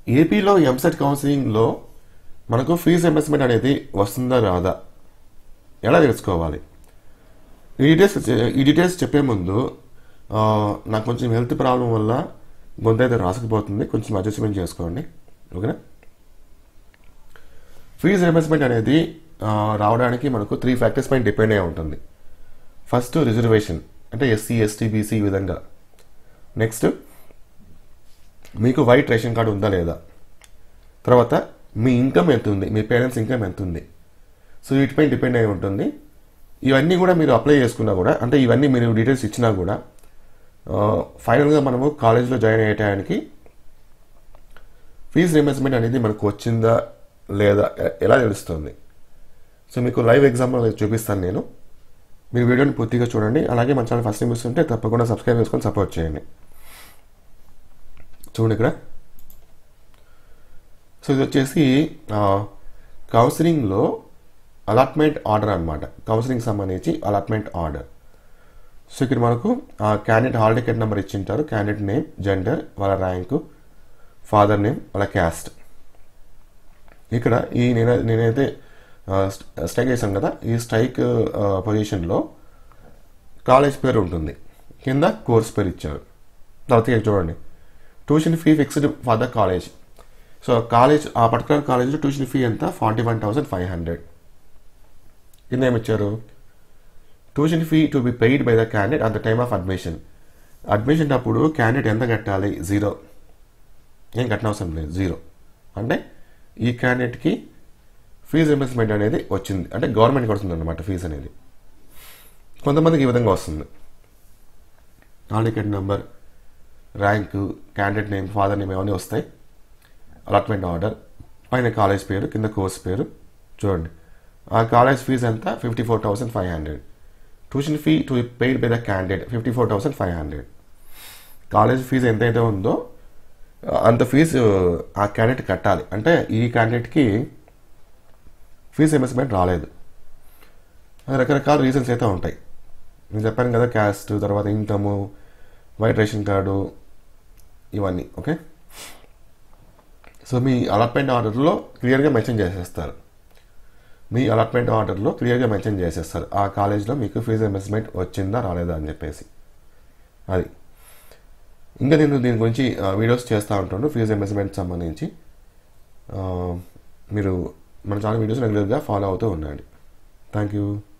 ఏపీలో ఎంసెట్ కౌన్సిలింగ్లో మనకు ఫీజు రింబర్స్మెంట్ అనేది వస్తుందా రాదా ఎలా తెలుసుకోవాలి ఈ డీటెయిల్స్ ఈ డీటెయిల్స్ చెప్పే ముందు ఆ, నాకు కొంచెం హెల్త్ ప్రాబ్లం వల్ల గొంతు అయితే రాసుకుపోతుంది కొంచెం అడ్జస్ట్మెంట్ చేసుకోండి ఓకేనా ఫీజు రింబర్స్మెంట్ అనేది ఆ, రావడానికి మనకు త్రీ ఫ్యాక్టర్స్ పైన డిపెండ్ అయి ఉంటుంది ఫస్ట్ రిజర్వేషన్ అంటే ఎస్సీ ఎస్టీ బీసీ ఈ విధంగా నెక్స్ట్ మీకు వైట్ రేషన్ కార్డు ఉందా లేదా తర్వాత మీ ఇన్కమ్ ఎంత ఉంది మీ పేరెంట్స్ ఇన్కమ్ ఎంత ఉంది సో వీటిపై డిపెండ్ అయి ఉంటుంది ఇవన్నీ కూడా మీరు అప్లై చేసుకున్నా కూడా అంటే ఇవన్నీ మీరు డీటెయిల్స్ ఇచ్చినా కూడా ఫైనల్గా మనము కాలేజ్లో జాయిన్ అయ్యే టయానికి ఫీజు రియంబర్స్మెంట్ అనేది మనకు వచ్చిందా లేదా ఎ- ఎలా తెలుస్తుంది సో మీకు లైవ్ ఎగ్జాంపుల్ చూపిస్తాను నేను మీరు వీడియోని పూర్తిగా చూడండి అలాగే మన ఛానల్ ఫస్ట్ టైం చూస్తుంటే తప్పకుండా సబ్స్క్రైబ్ చేసుకొని సపోర్ట్ చేయండి చూడండి ఇక్కడ సో ఇది వచ్చేసి ఆ, కౌన్సిలింగ్లో అలాట్మెంట్ ఆర్డర్ అనమాట కౌన్సిలింగ్ సంబంధించి అలాట్మెంట్ ఆర్డర్ సో ఇక్కడ మనకు ఆ క్యాండిడేట్ హాల్ టికెట్ నెంబర్ ఇచ్చింటారు క్యాండిడేట్ నేమ్ జెండర్ వాళ్ళ ర్యాంకు ఫాదర్ నేమ్ వాళ్ళ క్యాస్ట్ ఇక్కడ ఈ నేను నేనైతే ఆ, స్ట్- స్ట్రైక్ చేశాను కదా ఈ స్ట్రైక్ ఆ, పొజిషన్లో కాలేజ్ పేరు ఉంటుంది కింద కోర్స్ పేరు ఇచ్చారు తర్వాత ఇక్కడ చూడండి tuition fee fixed for the college so college ఆ పర్టికులర్ కాలేజ్లో ట్యూషన్ ఫీ ఎంత forty one thousand five hundred కింద ఏమి ఇచ్చారు tuition fee to be paid by the candidate at the time of admission admission అప్పుడు క్యాండిడేట్ ఎంత కట్టాలి zero ఏం కట్టనవసరం లేదు జీరో అంటే ఈ క్యాండిడేట్కి ఫీజు రింబర్స్మెంట్ అనేది వచ్చింది అంటే గవర్నమెంట్ కొడుతుంది అనమాట ఫీజు అనేది కొంతమందికి ఈ విధంగా వస్తుంది hall ticket number rank candidate name father name ఇవన్నీ వస్తాయి అలాట్మెంట్ ఆర్డర్ పైన కాలేజ్ పేరు కింద కోర్స్ పేరు చూడండి ఆ కాలేజ్ ఫీజు ఎంత fifty four thousand five hundred tuition fee to paid by the candidate fifty four thousand five hundred college fee ఎంతైతే ఉందో అంత ఫీజు ఆ క్యాండిడేట్ కట్టాలి అంటే ఈ క్యాండిడేట్కి ఫీజు ఇన్వెస్ట్మెంట్ రాలేదు అది రకరకాల రీజన్స్ అయితే ఉంటాయి నేను చెప్పాను కదా క్యాస్ట్ తర్వాత ఇన్కము వైట్ రేషన్ కార్డు ఇవన్నీ ఓకే సో మీ అలాట్మెంట్ ఆర్డర్లో క్లియర్గా మెన్షన్ చేసేస్తారు మీ అలాట్మెంట్ ఆర్డర్లో క్లియర్గా మెన్షన్ చేసేస్తారు ఆ కాలేజ్లో మీకు ఫీజు ఇన్వెస్ట్మెంట్ వచ్చిందా రాలేదా అని చెప్పేసి అది ఇంకా నేను దీని గురించి ఆ, వీడియోస్ చేస్తూ ఉంటాను ఫీజు ఇన్వెస్ట్మెంట్ సంబంధించి ఆ, మీరు మన ఛానల్ వీడియోస్ రెగ్యులర్గా ఫాలో అవుతూ ఉండండి థ్యాంక్ యూ